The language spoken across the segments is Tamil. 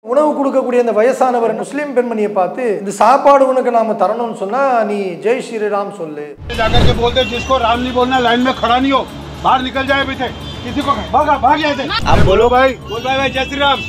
உணவு கொடுக்கக்கூடிய அந்த வயசானவர் முஸ்லீம் பெண்மணியை பார்த்து இந்த சாப்பாடு உனக்கு நாம தரணும்னு சொன்னா நீ ஜெய் ஸ்ரீராம் சொல்லு जाकर के बोलते जिसको राम नहीं बोलना लाइन में खड़ा नहीं हो बाहर निकल जाए पीछे किसी को भागा भाग जाए आप बोलो भाई बोल भाई भाई जय श्री राम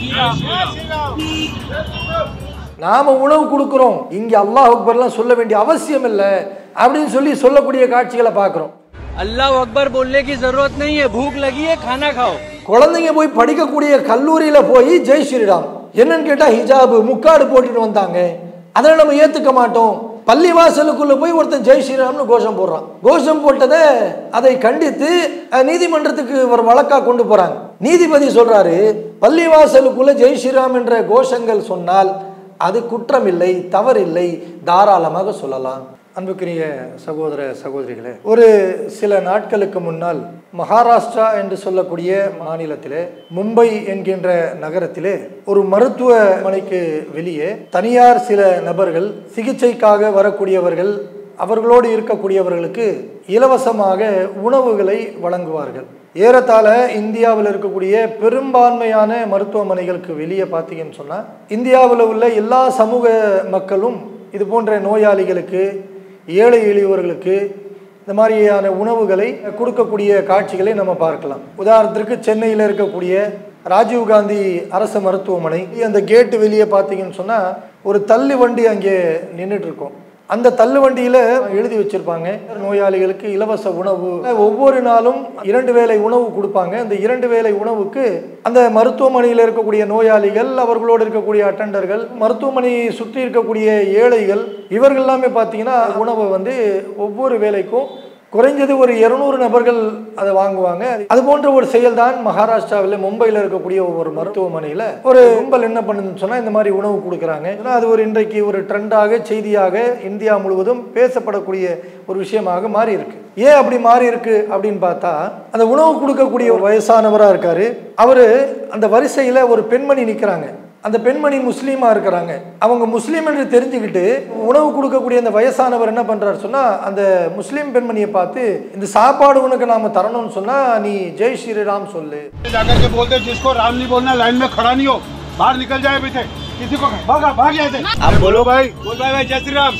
நாம உணவு கொடுக்குறோம் இங்க அல்லாஹ் அக்பர்லாம் சொல்ல வேண்டிய அவசியம் இல்லை அப்படின்னு சொல்லி சொல்லக்கூடிய காட்சிகளை பார்க்குறோம் अल्लाह अकबर बोलने की जरूरत नहीं है भूख लगी है खाना खाओ குழந்தைங்க போய் படிக்கக்கூடிய கல்லூரியில போய் ஜெய் ஸ்ரீராம் என்னன்னு கேட்டா ஹிஜாபு முக்காடு போட்டுட்டு வந்தாங்க அதை நம்ம ஏத்துக்க மாட்டோம் பள்ளி வாசலுக்குள்ள போய் ஒருத்தன் ஜெய் ஸ்ரீராம்னு கோஷம் போடுறான் கோஷம் போட்டதை அதை கண்டித்து அஹ், நீதிமன்றத்துக்கு ஒரு வழக்கா கொண்டு போறாங்க நீதிபதி சொல்றாரு பள்ளி வாசலுக்குள்ள ஜெய் ஸ்ரீராம் என்ற கோஷங்கள் சொன்னால் அது குற்றமில்லை தவறில்லை தாராளமாக சொல்லலாம் அன்புக்குரிய சகோதர சகோதரிகளே ஒரு சில நாட்களுக்கு முன்னால் மகாராஷ்டிரா என்று சொல்லக்கூடிய மாநிலத்திலே மும்பை என்கின்ற நகரத்திலே ஒரு மருத்துவமனைக்கு வெளியே தனியார் சில நபர்கள் சிகிச்சைக்காக வரக்கூடியவர்கள் அவர்களோடு இருக்கக்கூடியவர்களுக்கு இலவசமாக உணவுகளை வழங்குவார்கள் ஏறத்தாழ இந்தியாவில் இருக்கக்கூடிய பெரும்பான்மையான மருத்துவமனைகளுக்கு வெளியே பார்த்தீங்கன்னு சொன்னால் இந்தியாவில் உள்ள எல்லா சமூக மக்களும் இது போன்ற நோயாளிகளுக்கு ஏழை எளியவர்களுக்கு இந்த மாதிரியான உணவுகளை கொடுக்கக்கூடிய காட்சிகளை நம்ம பார்க்கலாம் உதாரணத்திற்கு சென்னையில் இருக்கக்கூடிய ராஜீவ்காந்தி அரசு மருத்துவமனை அந்த கேட்டு வெளியே பார்த்தீங்கன்னு சொன்னால் ஒரு தள்ளு வண்டி அங்கே நின்றுட்டு இருக்கும் அந்த தள்ளு வண்டியில் எழுதி வச்சிருப்பாங்க நோயாளிகளுக்கு இலவச உணவு ஒவ்வொரு நாளும் இரண்டு வேளை உணவு கொடுப்பாங்க அந்த இரண்டு வேளை உணவுக்கு அந்த மருத்துவமனையில் இருக்கக்கூடிய நோயாளிகள் அவர்களோடு இருக்கக்கூடிய அட்டண்டர்கள் மருத்துவமனையை சுற்றி இருக்கக்கூடிய ஏழைகள் இவர்கள் எல்லாமே பார்த்தீங்கன்னா உணவை வந்து ஒவ்வொரு வேலைக்கும் குறைஞ்சது ஒரு இருநூறு நபர்கள் அதை வாங்குவாங்க அது போன்ற ஒரு செயல்தான் மகாராஷ்டிராவில் மும்பையில் இருக்கக்கூடிய ஒரு மருத்துவமனையில் ஒரு கும்பல் என்ன பண்ணுதுன்னு சொன்னால் இந்த மாதிரி உணவு கொடுக்குறாங்க ஏன்னா அது ஒரு இன்றைக்கு ஒரு ட்ரெண்டாக செய்தியாக இந்தியா முழுவதும் பேசப்படக்கூடிய ஒரு விஷயமாக மாறி இருக்கு ஏன் அப்படி மாறி இருக்கு அப்படின்னு பார்த்தா அந்த உணவு கொடுக்கக்கூடிய ஒரு வயசானவராக இருக்காரு அவரு அந்த வரிசையில் ஒரு பெண்மணி நிற்கிறாங்க அந்த பெண்மணி முஸ்லீமா இருக்கிறாங்க அவங்க முஸ்லீம் என்று தெரிஞ்சுக்கிட்டு உணவு கொடுக்கக்கூடிய அந்த வயசானவர் என்ன பண்றாரு சொன்னா அந்த முஸ்லீம் பெண்மணியை பார்த்து இந்த சாப்பாடு உனக்கு நாம தரணும்னு சொன்னா நீ ஜெய் ஸ்ரீராம் சொல்லு जाकर के बोलते जिसको राम नहीं बोलना लाइन में खड़ा नहीं हो बाहर निकल जाए पीछे किसी को भागा भाग जाए आप बोलो भाई बोल भाई भाई जय श्री राम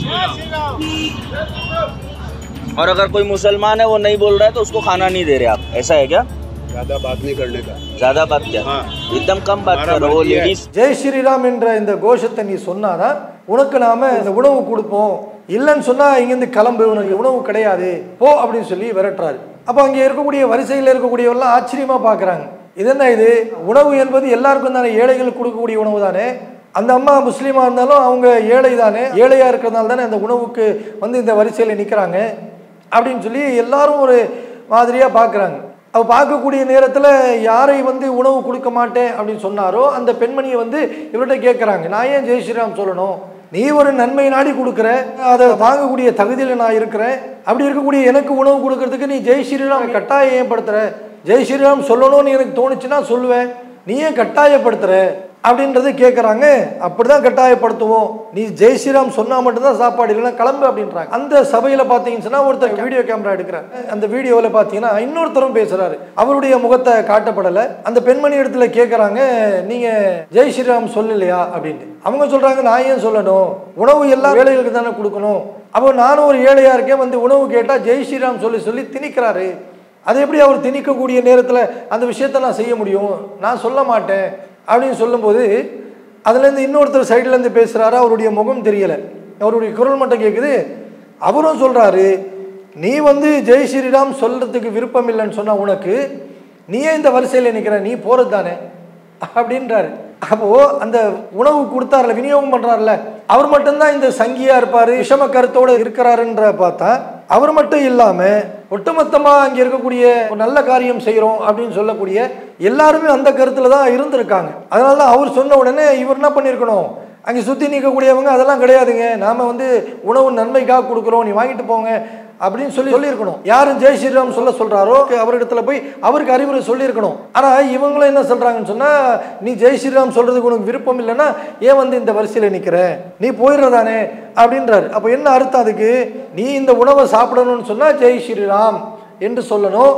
और अगर कोई मुसलमान है वो नहीं बोल रहा है तो उसको खाना नहीं दे रहे आप ऐसा है क्या ज्यादा बात नहीं करने का ज्यादा बात क्या हाँ। एकदम कम बात हमारा करो वो मर्जी है। लेडीज ஜெய் ஸ்ரீராம் என்ற இந்த கோஷத்தை நீ சொன்னாதான் உனக்கு நாம இந்த உணவு கொடுப்போம் இல்லைன்னு சொன்னா இங்கேருந்து கிளம்பு உனக்கு உணவு கிடையாது போ அப்படின்னு சொல்லி விரட்டுறாரு அப்போ அங்கே இருக்கக்கூடிய வரிசையில் இருக்கக்கூடியவெல்லாம் ஆச்சரியமா பார்க்குறாங்க இது என்ன இது உணவு என்பது எல்லாருக்கும் தானே ஏழைகளுக்கு கொடுக்கக்கூடிய உணவு தானே அந்த அம்மா முஸ்லீமா இருந்தாலும் அவங்க ஏழை தானே ஏழையா இருக்கிறதுனால தானே அந்த உணவுக்கு வந்து இந்த வரிசையில் நிற்கிறாங்க அப்படின்னு சொல்லி எல்லாரும் ஒரு மாதிரியா பார்க்குறாங்க அவ பார்க்கக்கூடிய நேரத்தில் யாரை வந்து உணவு கொடுக்க மாட்டேன் அப்படின்னு சொன்னாரோ அந்த பெண்மணியை வந்து இவர்கிட்ட கேட்குறாங்க நான் ஏன் ஜெய் ஸ்ரீராம் சொல்லணும் நீ ஒரு நன்மை நாடி கொடுக்குற அதை வாங்கக்கூடிய தகுதியில் நான் இருக்கிறேன் அப்படி இருக்கக்கூடிய எனக்கு உணவு கொடுக்கறதுக்கு நீ ஜெய் ஸ்ரீராம் கட்டாயம் ஏற்படுத்துற ஜெய் ஸ்ரீராம் சொல்லணும்னு எனக்கு தோணுச்சுன்னா சொல்லுவேன் நீ ஏன் கட்டாயப்படுத்துற அப்படின்றத கேட்குறாங்க அப்படிதான் கட்டாயப்படுத்துவோம் நீ ஜெய் ஸ்ரீராம் சொன்னா மட்டும்தான் சாப்பாடு இல்லைன்னா கிளம்பு அப்படின்றாங்க அந்த சபையில் பார்த்தீங்கன்னு சொன்னா ஒருத்தர் வீடியோ கேமரா எடுக்கிறார் அந்த வீடியோவில் பார்த்தீங்கன்னா இன்னொருத்தரும் பேசுறாரு அவருடைய முகத்தை காட்டப்படலை அந்த பெண்மணி இடத்துல கேட்குறாங்க நீங்க ஜெய் ஸ்ரீராம் சொல்லலையா அப்படின்ட்டு அவங்க சொல்றாங்க நான் ஏன் சொல்லணும் உணவு எல்லா வேலைகளுக்கு தானே கொடுக்கணும் அப்போ நானும் ஒரு ஏழையா இருக்கேன் வந்து உணவு கேட்டால் ஜெய் ஸ்ரீராம் சொல்லி சொல்லி திணிக்கிறாரு அது எப்படி அவர் திணிக்கக்கூடிய நேரத்தில் அந்த விஷயத்தை நான் செய்ய முடியும் நான் சொல்ல மாட்டேன் அப்படின்னு சொல்லும்போது அதுலேருந்து இன்னொருத்தர் சைட்லேருந்து பேசுகிறாரு அவருடைய முகம் தெரியலை அவருடைய குரல் மட்டும் கேட்குது அவரும் சொல்கிறாரு நீ வந்து ஜெய் ஸ்ரீராம் சொல்கிறதுக்கு விருப்பம் இல்லைன்னு சொன்னால் உனக்கு நீயே இந்த வரிசையில் நிற்கிற நீ போகிறது தானே அப்படின்றாரு அப்போ அந்த உணவு கொடுத்தாருல விநியோகம் பண்றாருல அவர் மட்டும்தான் இந்த சங்கியா இருப்பாரு விஷம கருத்தோட இருக்கிறாருன்ற பார்த்தா அவர் மட்டும் இல்லாம ஒட்டுமொத்தமா அங்க இருக்கக்கூடிய ஒரு நல்ல காரியம் செய்றோம் அப்படின்னு சொல்லக்கூடிய எல்லாருமே அந்த கருத்துல தான் இருந்திருக்காங்க அதனால தான் அவர் சொன்ன உடனே இவர் என்ன பண்ணியிருக்கணும் அங்கே சுற்றி நிற்கக்கூடியவங்க அதெல்லாம் கிடையாதுங்க நாம வந்து உணவு நன்மைக்காக கொடுக்குறோம் நீ வாங்கிட்டு போங்க அப்படின்னு சொல்லி சொல்லியிருக்கணும் யாரும் ஜெய் ஸ்ரீராம் சொல்ல சொல்றாரோ அவரிடத்துல போய் அவருக்கு அறிவுரை சொல்லியிருக்கணும் ஆனா இவங்களும் என்ன சொல்றாங்கன்னு சொன்னா நீ ஜெய் ஸ்ரீராம் சொல்றதுக்கு உனக்கு விருப்பம் இல்லைன்னா ஏன் வந்து இந்த வரிசையில நிக்கிற நீ போயிடுறதானே அப்படின்றாரு அப்போ என்ன அர்த்தம் அதுக்கு நீ இந்த உணவை சாப்பிடணும்னு சொன்னா ஜெய் ஸ்ரீராம் என்று சொல்லணும்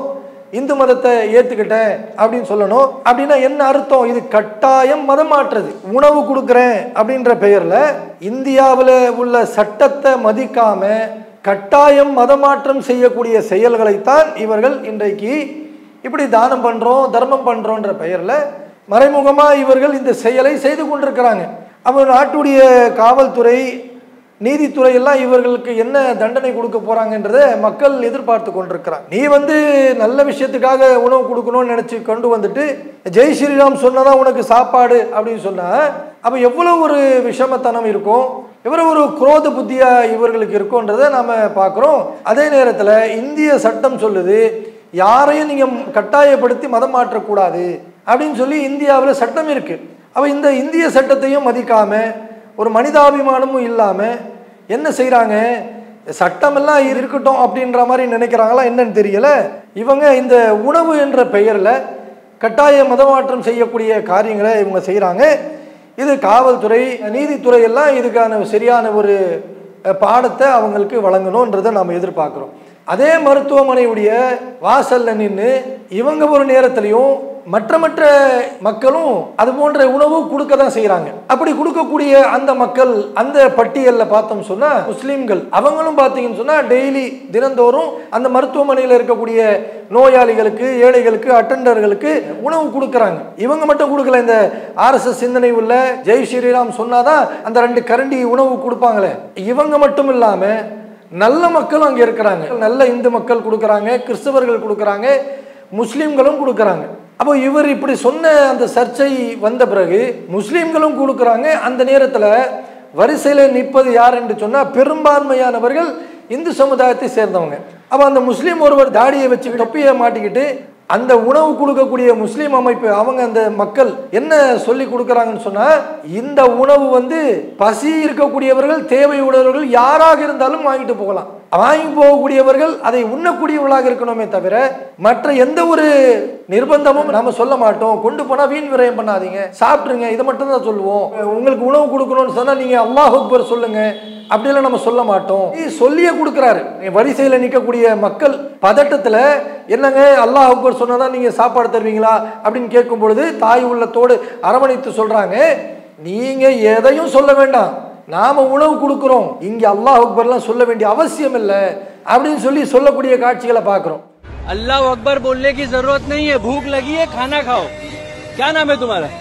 இந்து மதத்தை ஏத்துக்கிட்டேன் அப்படின்னு சொல்லணும் அப்படின்னா என்ன அர்த்தம் இது கட்டாயம் மதம் மாற்றுறது உணவு கொடுக்குறேன் அப்படின்ற பெயர்ல இந்தியாவில் உள்ள சட்டத்தை மதிக்காம கட்டாயம் மதமாற்றம் செய்யக்கூடிய செயல்களைத்தான் இவர்கள் இன்றைக்கு இப்படி தானம் பண்றோம் தர்மம் பண்றோன்ற பெயர்ல மறைமுகமா இவர்கள் இந்த செயலை செய்து கொண்டிருக்கிறாங்க அப்போ நாட்டுடைய காவல்துறை நீதித்துறை எல்லாம் இவர்களுக்கு என்ன தண்டனை கொடுக்க போறாங்கன்றதை மக்கள் எதிர்பார்த்து கொண்டிருக்கிறாங்க நீ வந்து நல்ல விஷயத்துக்காக உணவு கொடுக்கணும்னு நினைச்சு கொண்டு வந்துட்டு ஜெய் ஸ்ரீராம் சொன்னதான் உனக்கு சாப்பாடு அப்படின்னு சொன்னா அப்ப எவ்வளவு ஒரு விஷமத்தனம் இருக்கும் எவ்வளவு ஒரு குரோத புத்தியா இவர்களுக்கு இருக்கும்ன்றதை நாம பார்க்கிறோம் அதே நேரத்தில் இந்திய சட்டம் சொல்லுது யாரையும் நீங்க கட்டாயப்படுத்தி மதம் மாற்றக்கூடாது அப்படின்னு சொல்லி இந்தியாவில் சட்டம் இருக்கு அப்ப இந்த இந்திய சட்டத்தையும் மதிக்காம ஒரு மனிதாபிமானமும் இல்லாமல் என்ன செய்கிறாங்க சட்டமெல்லாம் இருக்கட்டும் அப்படின்ற மாதிரி நினைக்கிறாங்களா என்னன்னு தெரியல இவங்க இந்த உணவு என்ற பெயரில் கட்டாய மதமாற்றம் செய்யக்கூடிய காரியங்களை இவங்க செய்கிறாங்க இது காவல்துறை நீதித்துறை எல்லாம் இதுக்கான சரியான ஒரு அஹ், பாடத்தை அவங்களுக்கு வழங்கணுன்றதை நாம் எதிர்பார்க்குறோம் அதே மருத்துவமனையுடைய வாசல்ல நின்று இவங்க ஒரு நேரத்திலையும் மற்ற மற்ற மக்களும் அது போன்ற உணவு கொடுக்க தான் செய்கிறாங்க அப்படி கொடுக்கக்கூடிய அந்த மக்கள் அந்த பட்டியலில் பார்த்தோம் சொன்னா முஸ்லீம்கள் அவங்களும் பார்த்தீங்கன்னு சொன்னா டெய்லி தினந்தோறும் அந்த மருத்துவமனையில் இருக்கக்கூடிய நோயாளிகளுக்கு ஏழைகளுக்கு அட்டண்டர்களுக்கு உணவு கொடுக்குறாங்க இவங்க மட்டும் கொடுக்கல இந்த ஆர்எஸ்எஸ் சிந்தனை உள்ள ஜெய் ஸ்ரீராம் சொன்னாதான் அந்த ரெண்டு கரண்டி உணவு கொடுப்பாங்களே இவங்க மட்டும் இல்லாம நல்ல மக்களும் அங்கே இருக்கிறாங்க நல்ல இந்து மக்கள் கொடுக்குறாங்க கிறிஸ்தவர்கள் கொடுக்குறாங்க முஸ்லீம்களும் கொடுக்குறாங்க அப்போ இவர் இப்படி சொன்ன அந்த சர்ச்சை வந்த பிறகு முஸ்லீம்களும் கொடுக்குறாங்க அந்த நேரத்தில் வரிசையில் நிற்பது யார் என்று சொன்னால் பெரும்பான்மையானவர்கள் இந்து சமுதாயத்தை சேர்ந்தவங்க அப்போ அந்த முஸ்லீம் ஒருவர் தாடியை வச்சு தொப்பியை மாட்டிக்கிட்டு அந்த உணவு கொடுக்கக்கூடிய முஸ்லீம் அமைப்பு அவங்க அந்த மக்கள் என்ன சொல்லி கொடுக்குறாங்கன்னு சொன்னா இந்த உணவு வந்து பசி இருக்கக்கூடியவர்கள் தேவை உடையவர்கள் யாராக இருந்தாலும் வாங்கிட்டு போகலாம் வாங்கி போகக்கூடியவர்கள் அதை உண்ணக்கூடியவர்களாக இருக்கணுமே தவிர மற்ற எந்த ஒரு நிர்பந்தமும் நம்ம சொல்ல மாட்டோம் கொண்டு போனா வீண் விரயம் பண்ணாதீங்க சாப்பிட்டுருங்க இதை மட்டும் தான் சொல்லுவோம் உங்களுக்கு உணவு கொடுக்கணும்னு சொன்னா நீங்க அல்லாஹ் அக்பர் சொல்லுங்க அப்படிலாம் நம்ம சொல்ல மாட்டோம் இது சொல்லியே கொடுக்குறாரு வரிசையில் நிற்கக்கூடிய மக்கள் பதட்டத்தில் என்னங்க அல்லாஹ் அக்பர் சொன்னதான் நீங்கள் சாப்பாடு தருவீங்களா அப்படின்னு கேட்கும் பொழுது தாய் உள்ளத்தோடு அரவணைத்து சொல்கிறாங்க நீங்கள் எதையும் சொல்ல வேண்டாம் நாம உணவு கொடுக்குறோம் இங்கே அல்லாஹ் அக்பர்லாம் சொல்ல வேண்டிய அவசியம் இல்லை அப்படின்னு சொல்லி சொல்லக்கூடிய காட்சிகளை பார்க்குறோம் अल्लाह अकबर बोलने की जरूरत नहीं है भूख लगी है खाना खाओ क्या नाम है तुम्हारा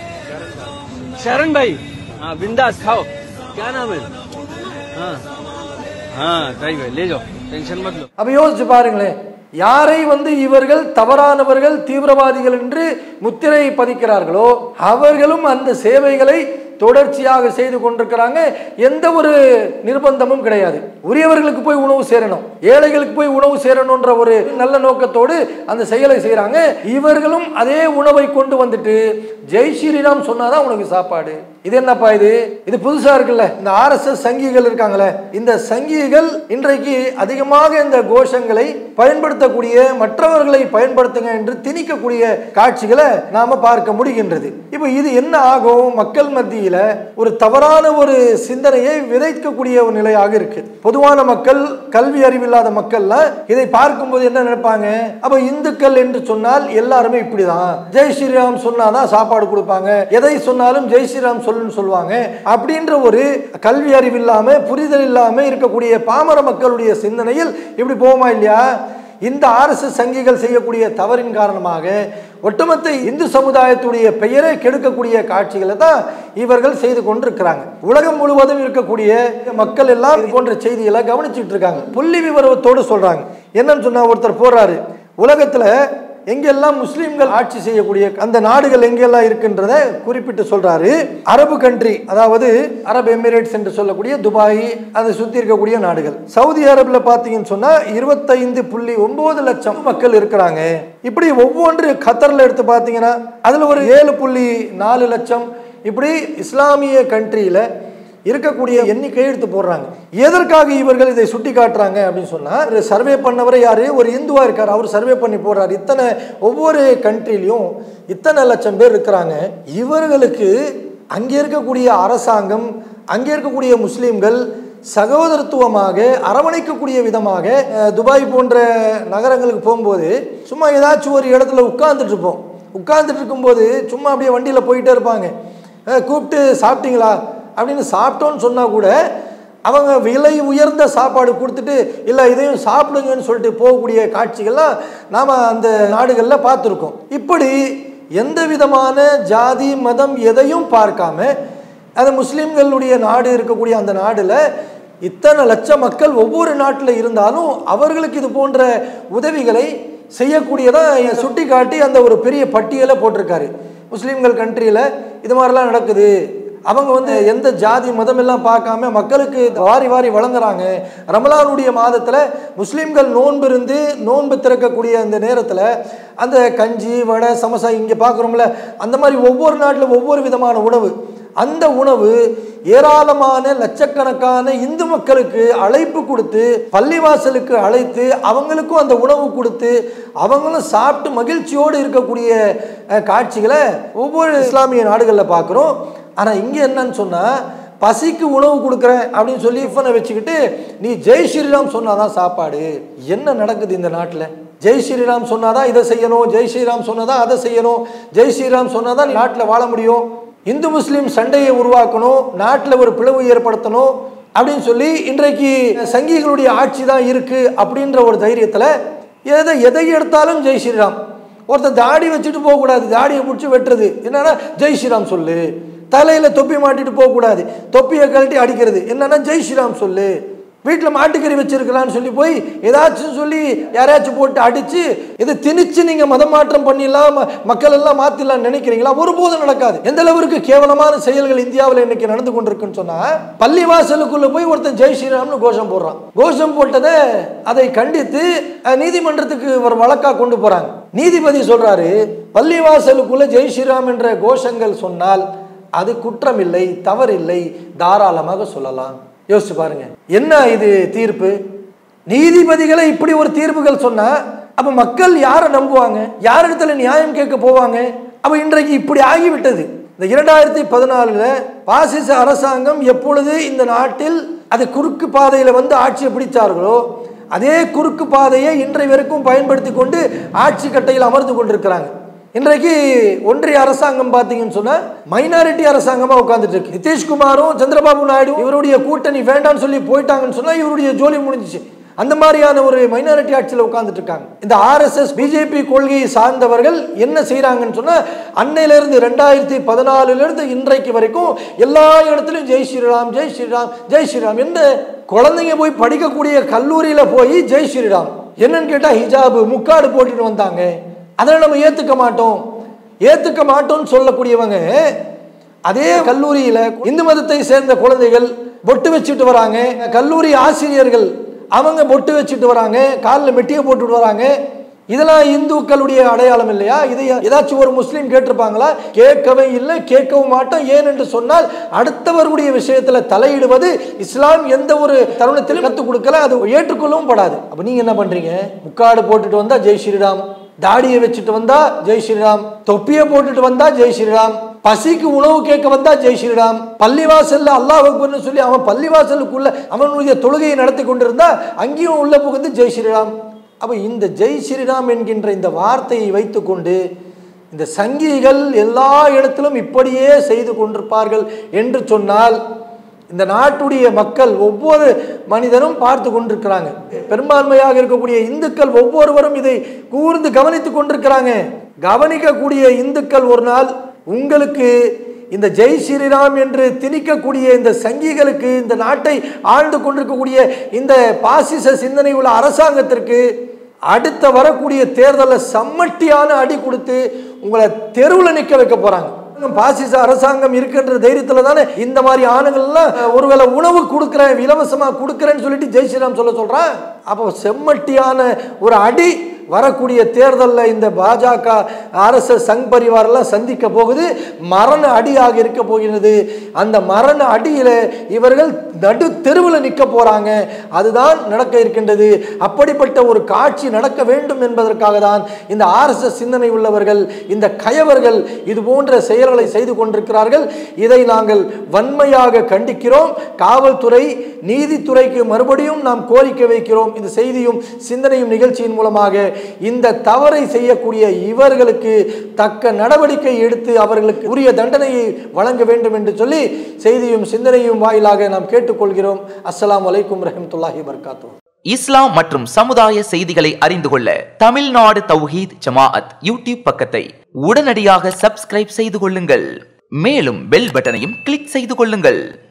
शरण भाई हाँ बिंदास खाओ क्या नाम है हाँ हाँ सही भाई ले जाओ टेंशन मत लो அப்ப யோசிச்சு பாருங்களேன் யாரை வந்து இவர்கள் தவறானவர்கள் தீவிரவாதிகள் என்று முத்திரை பதிக்கிறார்களோ அவர்களும் அந்த சேவைகளை தொடர்ச்சியாக செய்து கொண்டிருக்கிறாங்க எந்த ஒரு நிர்பந்தமும் கிடையாது உரியவர்களுக்கு போய் உணவு சேரணும் ஏழைகளுக்கு போய் உணவு சேரணுன்ற ஒரு நல்ல நோக்கத்தோடு அந்த செயலை செய்றாங்க இவர்களும் அதே உணவை கொண்டு வந்துட்டு ஜெய் ஸ்ரீராம் சொன்னாதான் உனக்கு சாப்பாடு இது என்னப்பா இது இது புதுசா இருக்குல்ல இந்த ஆர்எஸ்எஸ் சங்கிகள் இருக்காங்களே இந்த சங்கிகள் இன்றைக்கு அதிகமாக இந்த கோஷங்களை பயன்படுத்தக்கூடிய மற்றவர்களை பயன்படுத்துங்க என்று திணிக்கக்கூடிய காட்சிகளை நாம பார்க்க முடிகின்றது இப்போ இது என்ன ஆகும் மக்கள் மத்தியில ஒரு தவறான ஒரு சிந்தனையை விதைக்கக்கூடிய ஒரு நிலையாக இருக்கு பொதுவான மக்கள் கல்வி அறிவில்லாத மக்கள்லாம் இதை பார்க்கும்போது என்ன நினைப்பாங்க அப்ப இந்துக்கள் என்று சொன்னால் எல்லாருமே இப்படிதான் ஜெய் ஸ்ரீராம் சொன்னாதான் சாப்பாடு கொடுப்பாங்க எதை சொன்னாலும் ஜெய் ஸ்ரீராம் சொல்லுன்னு சொல்லுவாங்க அப்படின்ற ஒரு கல்வி அறிவு இல்லாம புரிதல் இல்லாம இருக்கக்கூடிய பாமர மக்களுடைய சிந்தனையில் இப்படி போகுமா இல்லையா இந்த ஆர்எஸ்எஸ் சங்கிகள் செய்யக்கூடிய தவறின் காரணமாக ஒட்டுமொத்த இந்து சமுதாயத்துடைய பெயரை கெடுக்கக்கூடிய காட்சிகளை தான் இவர்கள் செய்து கொண்டிருக்கிறாங்க உலகம் முழுவதும் இருக்கக்கூடிய மக்கள் எல்லாம் இது போன்ற செய்திகளை கவனிச்சுட்டு இருக்காங்க புள்ளி விவரத்தோடு சொல்றாங்க என்னன்னு சொன்னா ஒருத்தர் போறாரு உலகத்துல எங்கெல்லாம் முஸ்லீம்கள் ஆட்சி செய்யக்கூடிய அந்த நாடுகள் எங்கெல்லாம் இருக்கின்றத குறிப்பிட்டு சொல்றாரு அரபு கண்ட்ரி அதாவது அரபு எமிரேட்ஸ் என்று சொல்லக்கூடிய துபாய் அதை சுத்தி இருக்கக்கூடிய நாடுகள் சவுதி அரேபில் பார்த்தீங்கன்னு சொன்னா இருபத்தைந்து புள்ளி ஒன்பது லட்சம் மக்கள் இருக்கிறாங்க இப்படி ஒவ்வொன்று கத்தர்ல எடுத்து பார்த்தீங்கன்னா அதுல ஒரு ஏழு புள்ளி நாலு லட்சம் இப்படி இஸ்லாமிய கண்ட்ரியில இருக்கக்கூடிய எண்ணிக்கை எடுத்து போடுறாங்க எதற்காக இவர்கள் இதை சுட்டி காட்டுறாங்க அப்படின்னு சொன்னா ஒரு சர்வே பண்ணவரை யாரு ஒரு இந்துவா இருக்கார் அவர் சர்வே பண்ணி போடுறாரு இத்தனை ஒவ்வொரு கண்ட்ரிலையும் இத்தனை லட்சம் பேர் இருக்கிறாங்க இவர்களுக்கு அங்கே இருக்கக்கூடிய அரசாங்கம் அங்கே இருக்கக்கூடிய முஸ்லீம்கள் சகோதரத்துவமாக அரவணைக்கக்கூடிய விதமாக அஹ், துபாய் போன்ற நகரங்களுக்கு போகும்போது சும்மா ஏதாச்சும் ஒரு இடத்துல உட்கார்ந்துட்டு இருப்போம் உட்கார்ந்துட்டு இருக்கும்போது சும்மா அப்படியே வண்டியில் போயிட்டே இருப்பாங்க அஹ், கூப்பிட்டு சாப்பிட்டீங்களா அப்படின்னு சாப்பிட்டோன்னு சொன்னால் கூட அவங்க விலை உயர்ந்த சாப்பாடு கொடுத்துட்டு இல்லை இதையும் சாப்பிடுங்கன்னு சொல்லிட்டு போகக்கூடிய காட்சிகள்லாம் நாம் அந்த நாடுகளில் பார்த்துருக்கோம் இப்படி எந்த விதமான ஜாதி மதம் எதையும் பார்க்காம அது முஸ்லீம்களுடைய நாடு இருக்கக்கூடிய அந்த நாடில் இத்தனை லட்சம் மக்கள் ஒவ்வொரு நாட்டில் இருந்தாலும் அவர்களுக்கு இது போன்ற உதவிகளை செய்யக்கூடியதாக சுட்டி காட்டி அந்த ஒரு பெரிய பட்டியலை போட்டிருக்காரு முஸ்லீம்கள் கண்ட்ரியில் இது மாதிரிலாம் நடக்குது அவங்க வந்து எந்த ஜாதி மதம் எல்லாம் பார்க்காம மக்களுக்கு வாரி வாரி வழங்குறாங்க ரமலானுடைய மாதத்தில் முஸ்லீம்கள் நோன்பு இருந்து நோன்பு திறக்கக்கூடிய அந்த நேரத்தில் அந்த கஞ்சி வடை சமசா இங்கே பார்க்குறோம்ல அந்த மாதிரி ஒவ்வொரு நாட்டில் ஒவ்வொரு விதமான உணவு அந்த உணவு ஏராளமான லட்சக்கணக்கான இந்து மக்களுக்கு அழைப்பு கொடுத்து பள்ளிவாசலுக்கு அழைத்து அவங்களுக்கும் அந்த உணவு கொடுத்து அவங்களும் சாப்பிட்டு மகிழ்ச்சியோடு இருக்கக்கூடிய அஹ், காட்சிகளை ஒவ்வொரு இஸ்லாமிய நாடுகளில் பார்க்குறோம் ஆனால் இங்கே என்னன்னு சொன்னால் பசிக்கு உணவு கொடுக்குறேன் அப்படின்னு சொல்லி இஃபனை வச்சுக்கிட்டு நீ ஜெய் ஸ்ரீராம் சொன்னாதான் சாப்பாடு என்ன நடக்குது இந்த நாட்டில் ஜெய் ஸ்ரீராம் சொன்னாதான் இதை செய்யணும் ஜெய் ஸ்ரீராம் சொன்னாதான் அதை செய்யணும் ஜெய் ஸ்ரீராம் சொன்னாதான் நாட்டில் வாழ முடியும் இந்து முஸ்லீம் சண்டையை உருவாக்கணும் நாட்டில் ஒரு பிளவு ஏற்படுத்தணும் அப்படின்னு சொல்லி இன்றைக்கு சங்கிகளுடைய ஆட்சி தான் இருக்கு அப்படின்ற ஒரு தைரியத்தில் எதை எதை எடுத்தாலும் ஜெய் ஸ்ரீராம் ஒருத்தன் தாடி வச்சுட்டு போகக்கூடாது தாடியை பிடிச்சி வெட்டுறது என்னன்னா ஜெய் ஸ்ரீராம் சொல்லு தலையில் தொப்பி மாட்டிட்டு போகக்கூடாது தொப்பியை கழட்டி அடிக்கிறது என்னன்னா ஜெய் ஸ்ரீராம் சொல்லு வீட்டில் மாட்டுக்கறி வச்சிருக்கலாம்னு சொல்லி போய் ஏதாச்சும் சொல்லி யாரையாச்சும் போட்டு அடிச்சு இதை திணிச்சு நீங்க மதம் மாற்றம் பண்ணிடலாம் ம- மக்கள் எல்லாம் மாத்திடலாம் நினைக்கிறீங்களா ஒருபோதும் நடக்காது எந்த அளவுக்கு கேவலமான செயல்கள் இந்தியாவில் இன்னைக்கு நடந்து கொண்டிருக்குன்னு சொன்னா பள்ளி வாசலுக்குள்ள போய் ஒருத்தன் ஜெய் ஸ்ரீராம்னு கோஷம் போடுறான் கோஷம் போட்டதை அதை கண்டித்து அஹ், நீதிமன்றத்துக்கு ஒரு வழக்கா கொண்டு போறாங்க நீதிபதி சொல்றாரு பள்ளி வாசலுக்குள்ள ஜெய் ஸ்ரீராம் என்ற கோஷங்கள் சொன்னால் அது குற்றமில்லை தவறில்லை தாராளமாக சொல்லலாம் யோசிச்சு பாருங்க என்ன இது தீர்ப்பு நீதிபதிகளை இப்படி ஒரு தீர்ப்புகள் சொன்னா அப்ப மக்கள் யாரை நம்புவாங்க யாரிடத்துல நியாயம் கேட்க போவாங்க அப்ப இன்றைக்கு இப்படி ஆகிவிட்டது இந்த இரண்டாயிரத்தி பதினாலுல பாசிச அரசாங்கம் எப்பொழுது இந்த நாட்டில் அது குறுக்கு பாதையில வந்து ஆட்சியை பிடிச்சார்களோ அதே குறுக்கு பாதையை இன்றை வரைக்கும் பயன்படுத்தி கொண்டு ஆட்சி கட்டையில் அமர்ந்து கொண்டிருக்கிறாங்க இன்றைக்கு ஒன்றிய அரசாங்கம் பார்த்தீங்கன்னு சொன்னா மைனாரிட்டி அரசாங்கமா உட்கார்ந்துட்டு இருக்கு நிதிஷ்குமாரும் சந்திரபாபு நாயுடு இவருடைய கூட்டணி வேண்டாம்னு சொல்லி போயிட்டாங்கன்னு சொன்னா இவருடைய ஜோலி முடிஞ்சிச்சு அந்த மாதிரியான ஒரு மைனாரிட்டி ஆட்சியில் உட்கார்ந்துட்டு இருக்காங்க இந்த ஆர்எஸ்எஸ் பிஜேபி கொள்கையை சார்ந்தவர்கள் என்ன செய்றாங்கன்னு சொன்னா அன்னையிலிருந்து ரெண்டாயிரத்தி பதினாலுல இருந்து இன்றைக்கு வரைக்கும் எல்லா இடத்துலையும் ஜெய் ஸ்ரீராம் ஜெய் ஸ்ரீராம் ஜெய் ஸ்ரீராம் என்ன குழந்தைங்க போய் படிக்கக்கூடிய கல்லூரியில போய் ஜெய் ஸ்ரீராம் என்னன்னு கேட்டா ஹிஜாபு முக்காடு போட்டுட்டு வந்தாங்க அதை நம்ம ஏத்துக்க மாட்டோம் ஏத்துக்க மாட்டோம்னு சொல்லக்கூடியவங்க அதே கல்லூரியில இந்து மதத்தை சேர்ந்த குழந்தைகள் பொட்டு வச்சுட்டு வராங்க கல்லூரி ஆசிரியர்கள் அவங்க பொட்டு வச்சுட்டு வராங்க காலில் மெட்டியை போட்டுட்டு வராங்க இதெல்லாம் இந்துக்களுடைய அடையாளம் இல்லையா இதை ஏதாச்சும் ஒரு முஸ்லீம் கேட்டிருப்பாங்களா கேட்கவே இல்லை கேட்கவும் மாட்டோம் ஏன் என்று சொன்னால் அடுத்தவர்களுடைய விஷயத்துல தலையிடுவது இஸ்லாம் எந்த ஒரு தருணத்திலும் கற்றுக் கொடுக்கல அது ஏற்றுக்கொள்ளவும் படாது அப்ப நீங்க என்ன பண்றீங்க முக்காடு போட்டுட்டு வந்தா ஜெய் ஸ்ரீராம் தாடியை வச்சுட்டு வந்தா ஜெய் ஸ்ரீராம் தொப்பியை போட்டுட்டு வந்தா ஜெய் ஸ்ரீராம் பசிக்கு உணவு கேட்க வந்தா ஜெய் ஸ்ரீராம் பள்ளிவாசல்ல அல்லாஹ் அக்பர்னு சொல்லி அவன் பள்ளிவாசலுக்குள்ள அவனுடைய தொழுகையை நடத்தி கொண்டிருந்தா அங்கேயும் உள்ள புகுந்து ஜெய் ஸ்ரீராம் அப்ப இந்த ஜெய் ஸ்ரீராம் என்கின்ற இந்த வார்த்தையை வைத்துக்கொண்டு இந்த சங்கிகள் எல்லா இடத்திலும் இப்படியே செய்து கொண்டிருப்பார்கள் என்று சொன்னால் இந்த நாட்டுடைய மக்கள் ஒவ்வொரு மனிதனும் பார்த்து கொண்டிருக்கிறாங்க பெரும்பான்மையாக இருக்கக்கூடிய இந்துக்கள் ஒவ்வொருவரும் இதை கூர்ந்து கவனித்துக் கொண்டிருக்கிறாங்க கவனிக்கக்கூடிய இந்துக்கள் ஒரு நாள் உங்களுக்கு இந்த ஜெய் ஸ்ரீராம் என்று திணிக்கக்கூடிய இந்த சங்கிகளுக்கு இந்த நாட்டை ஆழ்ந்து கொண்டிருக்கக்கூடிய இந்த பாசிச சிந்தனை உள்ள அரசாங்கத்திற்கு அடுத்த வரக்கூடிய தேர்தலில் சம்மட்டியான அடி கொடுத்து உங்களை தெருவில் நிற்க வைக்க போறாங்க பாசிச அரசாங்கம் இருக்கின்ற தைரியத்துல தானே இந்த மாதிரி ஆணுங்கள்லாம் ஒருவேளை உணவு கொடுக்குறேன் இலவசமா கொடுக்குறேன்னு சொல்லிட்டு ஜெய் ஸ்ரீராம் சொல்ல சொல்றான் அப்போ செம்மட்டியான ஒரு அடி வரக்கூடிய தேர்தலில் இந்த பாஜக ஆர்எஸ்எஸ் சங் பரிவாரெல்லாம் சந்திக்க போகுது மரண அடியாக இருக்க போகிறது அந்த மரண அடியில் இவர்கள் நடு தெருவில் நிற்க போறாங்க அதுதான் நடக்க இருக்கின்றது அப்படிப்பட்ட ஒரு காட்சி நடக்க வேண்டும் என்பதற்காக தான் இந்த ஆர்எஸ்எஸ் சிந்தனை உள்ளவர்கள் இந்த கயவர்கள் இது போன்ற செயல்களை செய்து கொண்டிருக்கிறார்கள் இதை நாங்கள் வன்மையாக கண்டிக்கிறோம் காவல்துறை நீதித்துறைக்கு மறுபடியும் நாம் கோரிக்கை வைக்கிறோம் இந்த செய்தியும் சிந்தனையும் நிகழ்ச்சியின் மூலமாக இந்த தவறை செய்யக்கூடிய இவர்களுக்கு தக்க நடவடிக்கை எடுத்து அவர்களுக்கு உரிய தண்டனையை வழங்க வேண்டும் என்று சொல்லி செய்தியும் சிந்தனையும் வாயிலாக நாம் கேட்டுக்கொள்கிறோம் அஸ்ஸலாமு அலைக்கும் ரஹமத்துல்லாஹி வர்காத்தூ இஸ்லாம் மற்றும் சமுதாய செய்திகளை அறிந்து கொள்ள தமிழ்நாடு தௌஹீத் ஜமாஅத் யூடியூப் பக்கத்தை உடனடியாக சப்ஸ்கிரைப் செய்து கொள்ளுங்கள் மேலும் பெல் பட்டனையும் கிளிக் செய்து கொள்ளுங்கள்